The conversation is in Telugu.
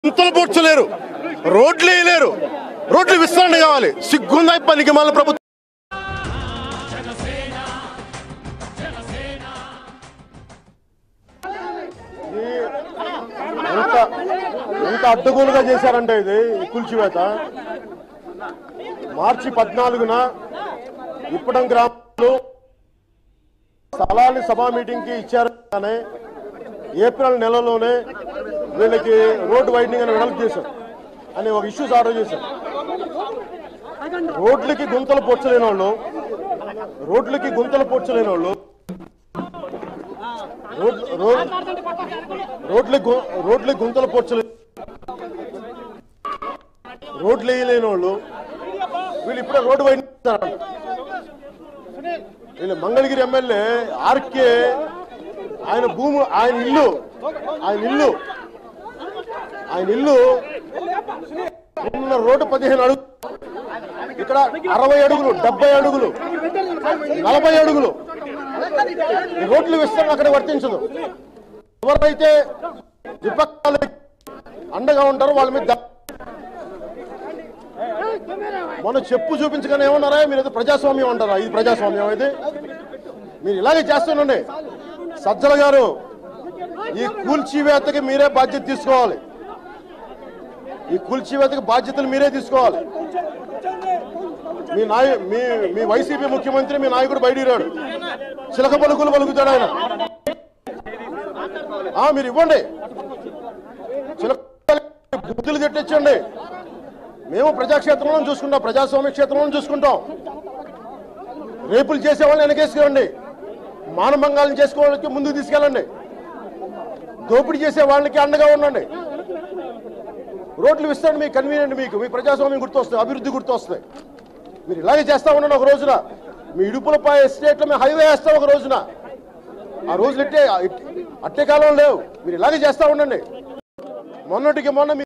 గుంతలు పూడ్చలేరు రోడ్లు వేయలేరు రోడ్లు విస్తరణ కావాలి సిగ్గుందా ఈ పనికి మళ్ళీ ప్రభుత్వం ఎంత ఎంత అడ్డగోలుగా చేశారంటే ఇది ఈ కూల్చివేత మార్చి పద్నాలుగున ఇప్పడం గ్రామంలో స్థలాన్ని సభా మీటింగ్ కి ఇచ్చారు కానీ ఏప్రిల్ నెలలోనే వీళ్ళకి రోడ్డు వైడనింగ్ అని వెడల్పు చేశారు అని ఒక ఇష్యూస్ ఆర్డర్ చేశారు రోడ్లకి గుంతలు పొచ్చలేని వాళ్ళు రోడ్లకి గుంతలు పొచ్చలేని వాళ్ళు రోడ్- రోడ్- రోడ్లకి గు- రోడ్లకి గుంతలు పొచ్చలే రోడ్లు వేయలేని వాళ్ళు వీళ్ళు ఇప్పుడే రోడ్డు వైండ్ చేస్తారంట. వీళ్ళు మంగళగిరి ఎమ్మెల్యే ఆర్కే ఆయన భూము ఆయన ఇల్లు ఆయన ఇల్లు ఆయన ఇల్లు ఉన్న రోడ్డు పదిహేను అడుగులు ఇక్కడ అరవై అడుగులు డెబ్బై అడుగులు నలభై అడుగులు ఈ రోడ్లు విస్తరణ అక్కడ వర్తించదు ఎవరైతే విపక్షాలు అండగా ఉంటారో వాళ్ళ మీద దా- మొన్న చెప్పు చూపించగానే ఏమన్నారా మీరు ఏదో ప్రజాస్వామ్యం అంటారా ఇది ప్రజాస్వామ్యం ఇది మీరు ఇలాగే చేస్తానండి సజ్జల గారు ఈ కూల్చివేతకి మీరే బాధ్యత తీసుకోవాలి ఈ కూల్చివేతకి బాధ్యతలు మీరే తీసుకోవాలి మీ నాయ మీ మీ వైసీపీ ముఖ్యమంత్రి మీ నాయకుడు బయటిరాడు చిలక పలుకులు పలుకుతాడు ఆయన ఆ, మీరు ఇవ్వండి చిలక బుద్ధులు తెట్టించండి మేము ప్రజాక్షేత్రంలో చూసుకుంటాం ప్రజాస్వామ్య క్షేత్రంలో చూసుకుంటాం రేపులు చేసే వాళ్ళని వెనకేసుకోండి మానభంగాలను చేసుకోవడానికి ముందుకు తీసుకెళ్ళండి దోపిడీ చేసే వాళ్ళకి అండగా ఉండండి రోడ్లు విస్తరణ మీకు కన్వీనియంట్ మీకు మీ ప్రజాస్వామ్యం గుర్తొస్తుంది అభివృద్ధి గుర్తొస్తుంది మీరు ఇలాగే చేస్తా ఉండండి ఒక రోజున మీ ఇడుపులపై ఎస్టేట్లో మేము హైవే వేస్తాం ఒక రోజున ఆ రోజులు ఇట్టే అట్టే కాలం లేవు మీరు ఇలాగే చేస్తా ఉండండి మొన్నటికి మొన్న మీ